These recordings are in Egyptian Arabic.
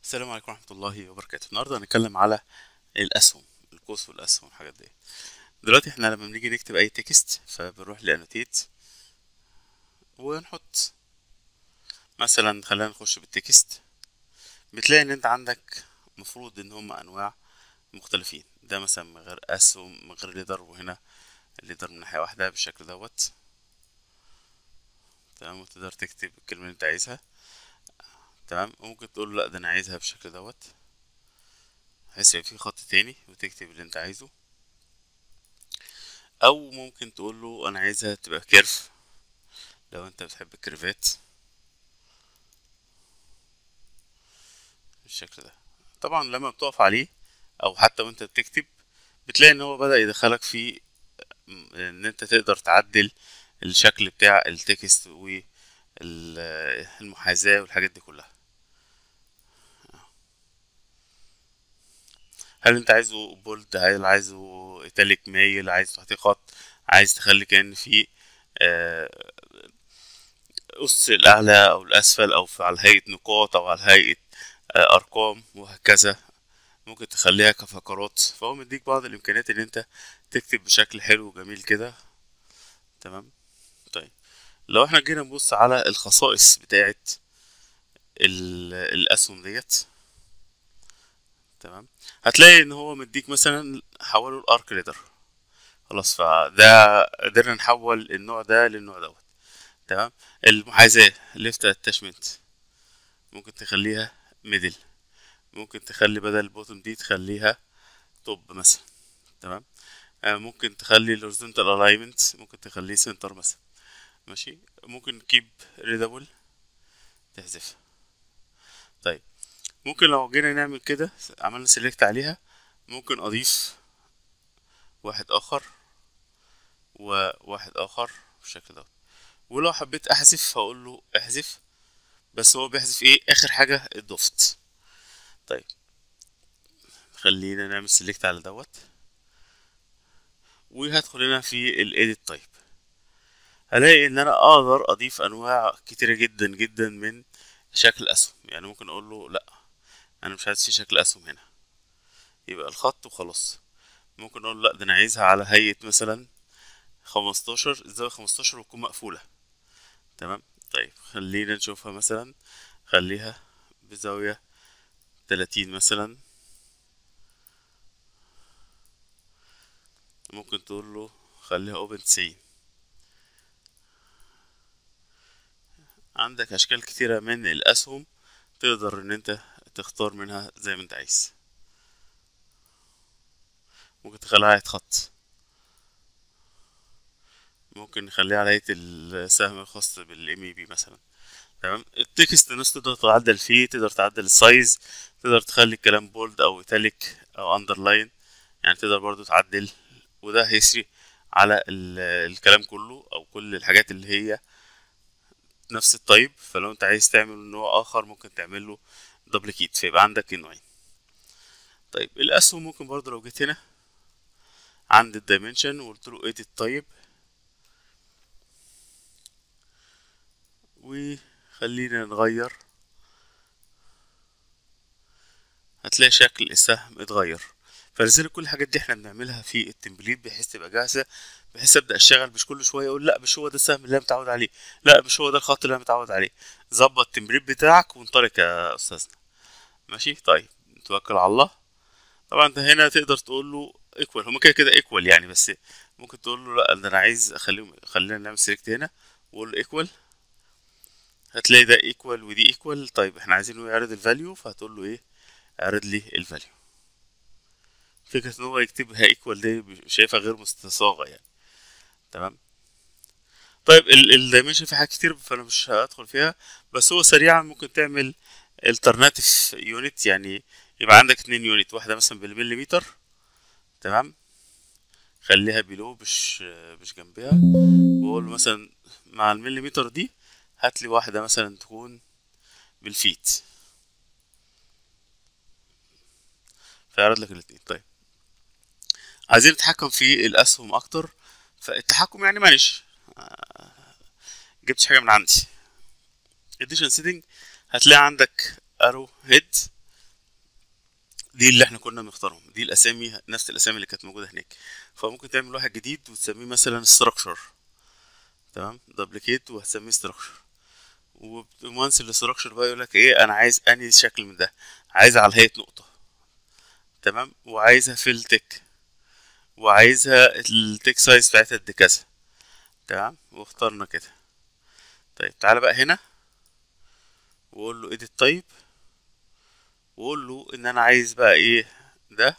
السلام عليكم ورحمة الله وبركاته النهاردة هنتكلم على الأسهم القوس والأسهم والحاجات دي دلوقتي احنا لما بنيجي نكتب أي تكست فبنروح لأنوتيت ونحط مثلا خلينا نخش بالتكست بتلاقي ان انت عندك مفروض ان هم انواع مختلفين ده مثلا من غير اسهم من غير ليدر وهنا الليدر من ناحية واحدة بالشكل دوت تمام وتقدر تكتب الكلمة اللي انت عايزها تمام ممكن تقول لا ده انا عايزها بالشكل دوت بحيث يبقى في خط تاني وتكتب اللي انت عايزه او ممكن تقول له انا عايزها تبقى كيرف لو انت بتحب الكيرفات بالشكل ده طبعا لما بتقف عليه او حتى وانت بتكتب بتلاقي ان هو بدأ يدخلك في ان انت تقدر تعدل الشكل بتاع التكست والمحاذاة والحاجات دي كلها هل انت عايزه بولد هل عايزه ايتاليك مايل عايز تحتيه خط عايز تخلي كأن في قص الأعلى أو الأسفل أو على هيئة نقاط أو على هيئة أرقام وهكذا ممكن تخليها كفقرات فهو مديك بعض الإمكانيات إن أنت تكتب بشكل حلو وجميل كده تمام طيب لو احنا جينا نبص على الخصائص بتاعة الأسهم ديت تمام هتلاقي ان هو مديك مثلا حوله الارك ريدر خلاص فده قدرنا نحول النوع ده للنوع دوت تمام المحاذاة ليفت اتاشمنت ممكن تخليها ميدل ممكن تخلي بدل البوتوم دي تخليها توب مثلا تمام آه ممكن تخلي الهوريزونتال الاينمنت ممكن تخليه سنتر مثلا ماشي ممكن كيب ريدابل تحذفها طيب ممكن لو جينا نعمل كده عملنا سيلكت عليها ممكن اضيف واحد اخر وواحد اخر بالشكل ده ولو حبيت احذف هقول له احذف بس هو بيحذف ايه اخر حاجه اضفت طيب خلينا نعمل سيلكت على دوت وهدخل هنا في الايديت تايب هلاقي ان انا اقدر اضيف انواع كتيره جدا جدا من شكل اسهم يعني ممكن اقول له لا انا مش عايز في شكل اسهم هنا يبقى الخط وخلاص ممكن اقول لا ده انا عايزها على هيئه مثلا خمستاشر الزاويه خمستاشر وتكون مقفوله تمام طيب خلينا نشوفها مثلا خليها بزاويه تلاتين مثلا ممكن تقول له خليها اوبن تسعين عندك اشكال كتيره من الاسهم تقدر ان انت تختار منها زي ما انت عايز ممكن تخليها هيئة خط ممكن نخليها على هيئة السهم الخاص بالام اي بي مثلا تمام التكست الناس تقدر تعدل فيه تقدر تعدل السايز تقدر تخلي الكلام بولد او ايتاليك او اندرلاين يعني تقدر برضو تعدل وده هيسري على الكلام كله او كل الحاجات اللي هي نفس الطيب فلو انت عايز تعمل نوع اخر ممكن تعمل له دبليكيت فيبقى عندك نوعين طيب الاسهم ممكن برضه لو جيت هنا عند الدايمنشن وقلت له ايديت طيب وخلينا نغير هتلاقي شكل السهم اتغير فلذلك كل الحاجات دي احنا بنعملها في التمبليت بحيث تبقى جاهزه بحيث ابدا اشتغل مش كل شويه اقول لا مش هو ده السهم اللي انا متعود عليه لا مش هو ده الخط اللي انا متعود عليه ظبط التمبليت بتاعك وانطلق يا استاذنا ماشي طيب نتوكل على الله طبعا انت هنا تقدر تقول له ايكوال هما كده كده ايكوال يعني بس ممكن تقول له لا ده انا عايز اخليهم خلينا نعمل سيلكت هنا واقول له ايكوال هتلاقي ده ايكوال ودي ايكوال طيب احنا عايزينه يعرض الفاليو فهتقول له ايه اعرض لي الفاليو فكرة ان هو يكتبها ايكوال دي شايفها غير مستصاغة يعني تمام طيب الدايمنشن في حاجات كتير فانا مش هدخل فيها بس هو سريعا ممكن تعمل الترناتيف يونت يعني يبقى عندك اتنين يونت واحدة مثلا بالمليمتر تمام خليها بلو مش مش جنبها واقول له مثلا مع المليمتر دي هات لي واحدة مثلا تكون بالفيت فيعرض لك الاتنين طيب عايزين نتحكم في الاسهم اكتر فالتحكم يعني معلش جبتش حاجه من عندي اديشن سيتنج هتلاقي عندك ارو هيد دي اللي احنا كنا بنختارهم دي الاسامي نفس الاسامي اللي كانت موجوده هناك فممكن تعمل واحد جديد وتسميه مثلا structure تمام دبليكيت وهتسميه structure ومانس الاستراكشر بقى يقول لك ايه انا عايز انهي شكل من ده عايزها على هيئه نقطه تمام وعايزها في التك وعايزها التك سايز بتاعتها قد كذا تمام واخترنا كده طيب تعالى بقى هنا واقول له edit طيب واقول له ان انا عايز بقى ايه ده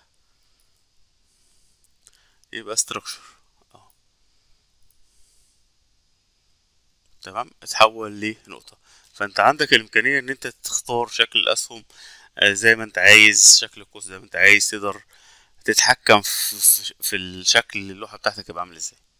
يبقى structure اهو تمام اتحول لنقطة فانت عندك الامكانية ان انت تختار شكل الاسهم آه، زي ما انت عايز شكل القوس زي ما انت عايز تقدر تتحكم في, في- في الشكل اللوحة بتاعتك يبقى عامل ازاي